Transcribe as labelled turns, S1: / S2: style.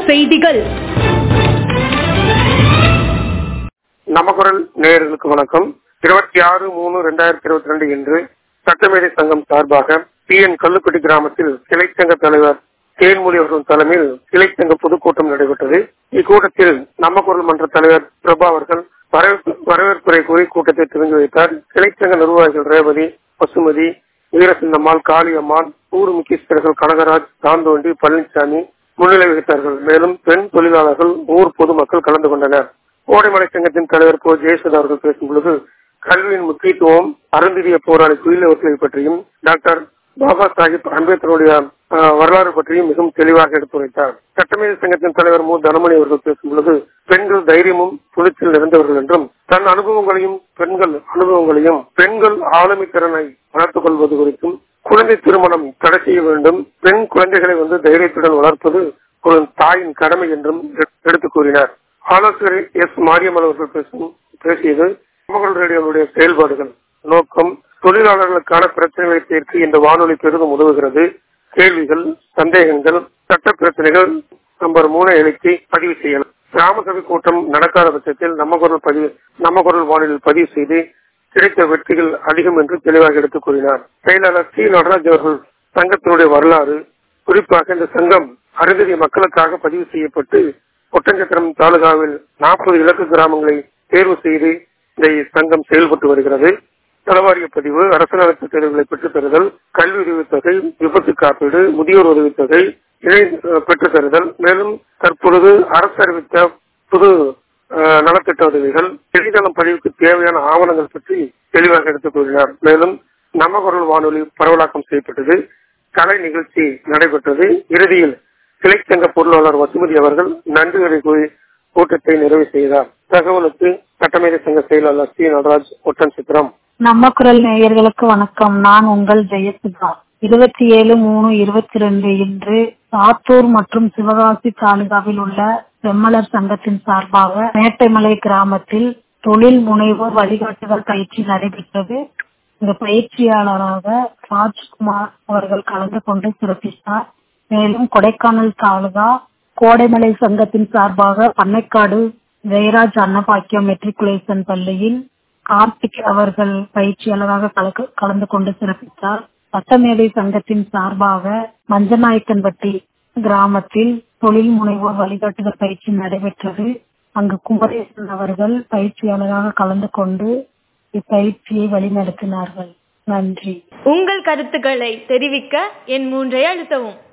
S1: செய்திகள்
S2: நமக்குரல் நேயர்களுக்கு வணக்கம் இருபத்தி ஆறு மூணு ரெண்டாயிரத்தி இருபத்தி ரெண்டு இன்று சட்டமேதை சங்கம் சார்பாக பி என் கல்லுப்பட்டி கிராமத்தில் கிளைச்சங்க தலைவர் தேன்மொழி அவர்கள் தலைமையில் கிளைச்சங்க பொதுக்கூட்டம் நடைபெற்றது இக்கூட்டத்தில் நம்ம குரல் மன்ற தலைவர் பிரபா அவர்கள் வரவேற்பு வரவேற்புரை கூறி கூட்டத்தை துவங்கி வைத்தார் கிளைச்சங்க நிர்வாகிகள் ரேவதி பசுமதி வீரசின்னம்மாள் காளியம்மாள் ஊர் முக்கியஸ்தர்கள் கனகராஜ் தாந்தோண்டி பழனிசாமி முன்னிலை வகித்தார்கள் மேலும் பெண் தொழிலாளர்கள் ஊர் பொதுமக்கள் கலந்து கொண்டனர் கோடைமலை சங்கத்தின் தலைவர் போ ஜெயசுதா அவர்கள் பேசும் பொழுது கல்வியின் முக்கியத்துவம் அருந்திரிய போராளி குயிலவர்களை பற்றியும் டாக்டர் பாபா சாஹிப் அம்பேத்கருடைய அஹ், வரலாறு பற்றியும் மிகவும் தெளிவாக எடுத்துரைத்தார் சட்டமேதை சங்கத்தின் தலைவர் மு தனமணி அவர்கள் பேசும் பொழுது பெண்கள் தைரியமும் துணிச்சல் நிறைந்தவர்கள் என்றும் தன் அனுபவங்களையும் பெண்கள் அனுபவங்களையும் பெண்கள் ஆளுமை திறனை வளர்த்துக் கொள்வது குறித்தும் குழந்தை திருமணம் தடை செய்ய வேண்டும் பெண் குழந்தைகளை வந்து தைரியத்துடன் வளர்ப்பது ஒரு தாயின் கடமை என்றும் எ- எடுத்துக் கூறினார் ஆலோசகர் எஸ் மாரியம்மன் அவர்கள் பேசும் பேசியது மகள் ரேடியோனுடைய செயல்பாடுகள் நோக்கம் தொழிலாளர்களுக்கான பிரச்சனைகளை தீர்க்க இந்த வானொலி பெரிதும் உதவுகிறது கேள்விகள் சந்தேகங்கள் சட்ட பிரச்சனைகள் நம்பர் மூணை எழுத்தி பதிவு செய்யலாம் கிராம சபை கூட்டம் நடக்காத பட்சத்தில் நம்ம குரல் பதிவு நம்ம குரல் வானொலியில் பதிவு செய்து கிடைத்த வெற்றிகள் அதிகம் என்று தெளிவாக எடுத்துக் கூறினார் செயலாளர் சி நடராஜ் அவர்கள் சங்கத்தினுடைய வரலாறு குறிப்பாக இந்த சங்கம் அருந்ததி மக்களுக்காக பதிவு செய்யப்பட்டு ஒட்டஞ்சத்திரம் தாலுகாவில் நாற்பது இலக்கு கிராமங்களை தேர்வு செய்து இந்த சங்கம் செயல்பட்டு வருகிறது தளவாரிய பதிவு அரசு நலத்து தேர்வுகளை பெற்றுத் தருதல் கல்வி உதவித்தொகை விபத்து காப்பீடு முதியோர் உதவித்தொகை இணை அஹ், பெற்றுத் தருதல் மேலும் தற்பொழுது அரசு அறிவித்த புது அஹ், நலத்திட்ட உதவிகள் இணையதளம் பதிவுக்கு தேவையான ஆவணங்கள் பற்றி தெளிவாக எடுத்துக் கூறினார் மேலும் நம்ம குரல் வானொலி பரவலாக்கம் செய்யப்பட்டது கலை நிகழ்ச்சி நடைபெற்றது இறுதியில் கிளைச்சங்க பொருளாளர் வசுமதி அவர்கள் நன்றிகளை கூறி கூட்டத்தை நிறைவு செய்தார் தகவலுக்கு சட்டமேதை சங்க செயலாளர் சி நடராஜ் ஒட்டன் சித்திரம்
S3: நம்ம குரல் நேயர்களுக்கு வணக்கம் நான் உங்கள் ஜெயசுதா இருபத்தி ஏழு மூணு இருபத்தி ரெண்டு இன்று சாத்தூர் மற்றும் சிவகாசி தாலுகாவில் உள்ள செம்மலர் சங்கத்தின் சார்பாக மேட்டைமலை கிராமத்தில் தொழில் முனைவோர் வழிகாட்டுதல் பயிற்சி நடைபெற்றது இந்த பயிற்சியாளராக ராஜ்குமார் அவர்கள் கலந்து கொண்டு சிறப்பித்தார் மேலும் கொடைக்கானல் தாலுகா கோடைமலை சங்கத்தின் சார்பாக பண்ணைக்காடு ஜெயராஜ் அன்னபாக்கியம் மெட்ரிகுலேஷன் பள்ளியில் கார்த்திக் அவர்கள் பயிற்சியாளராக கலக்கு- கலந்து கொண்டு சிறப்பித்தார் சட்டமேதை சங்கத்தின் சார்பாக மஞ்சநாயக்கன்பட்டி கிராமத்தில் தொழில் முனைவோர் வழிகாட்டுதல் பயிற்சி நடைபெற்றது அங்கு குமரேசன் அவர்கள் பயிற்சியாளராக கலந்து கொண்டு இப்பயிற்சியை வழிநடத்தினார்கள் நன்றி
S1: உங்கள் கருத்துக்களை தெரிவிக்க என் மூன்றை அழுத்தவும்